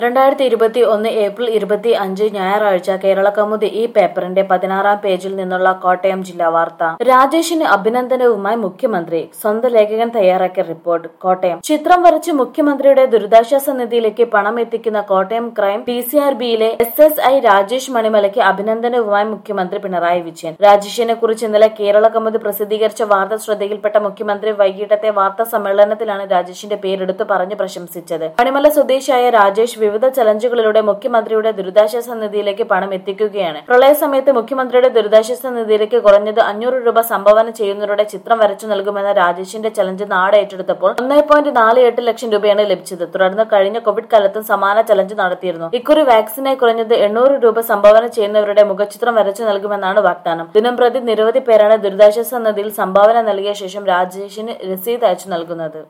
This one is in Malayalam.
രണ്ടായിരത്തി ഇരുപത്തി ഒന്ന് ഏപ്രിൽ ഇരുപത്തി അഞ്ച് ഞായറാഴ്ച കേരള കൗമുദി ഈ പേപ്പറിന്റെ പതിനാറാം പേജിൽ നിന്നുള്ള കോട്ടയം ജില്ലാ വാർത്ത രാജേഷിന് അഭിനന്ദനവുമായി മുഖ്യമന്ത്രി സ്വന്തം ലേഖകൻ തയ്യാറാക്കിയ റിപ്പോർട്ട് കോട്ടയം ചിത്രം വരച്ച് മുഖ്യമന്ത്രിയുടെ ദുരിതാശ്വാസ നിധിയിലേക്ക് പണം എത്തിക്കുന്ന Kottayam crime P C R ബിയിലെ എസ് എസ് ഐ രാജേഷ് മണിമലയ്ക്ക് അഭിനന്ദനവുമായി മുഖ്യമന്ത്രി പിണറായി വിജയൻ രാജേഷിനെ കുറിച്ച് ഇന്നലെ കേരള കൗമുദി പ്രസിദ്ധീകരിച്ച വാർത്ത ശ്രദ്ധയിൽപ്പെട്ട മുഖ്യമന്ത്രി വൈകിട്ടത്തെ വാർത്താ സമ്മേളനത്തിലാണ് രാജേഷിന്റെ പേരെടുത്ത് പറഞ്ഞ് പ്രശംസിച്ചത് മണിമല സ്വദേശിയായ രാജേഷ് വിവിധ ചലഞ്ചുകളിലൂടെ മുഖ്യമന്ത്രിയുടെ ദുരിതാശ്വാസ നിധിയിലേക്ക് പണം എത്തിക്കുകയാണ് പ്രളയ സമയത്ത് മുഖ്യമന്ത്രിയുടെ ദുരിതാശ്വാസ നിധിയിലേക്ക് കുറഞ്ഞത് അഞ്ഞൂറ് രൂപ സംഭാവന ചെയ്യുന്നവരുടെ ചിത്രം വരച്ചു നൽകുമെന്ന രാജേഷിന്റെ ചലഞ്ച് നാട് ഏറ്റെടുത്തപ്പോൾ ഒന്നേ പോയിന്റ് നാല് എട്ട് ലക്ഷം രൂപയാണ് ലഭിച്ചത് തുടർന്ന് കഴിഞ്ഞ കോവിഡ് കാലത്തും സമാന ചലഞ്ച് നടത്തിയിരുന്നു ഇക്കുറി വാക്സിനായി കുറഞ്ഞത് എണ്ണൂറ് രൂപ സംഭാവന ചെയ്യുന്നവരുടെ മുഖചിത്രം വരച്ചു നൽകുമെന്നാണ് വാഗ്ദാനം ദിനം പ്രതി നിരവധി പേരാണ് ദുരിതാശ്വാസ നിധിയിൽ സംഭാവന നൽകിയ ശേഷം രാജേഷിന് രസീത് അയച്ചു നൽകുന്നത്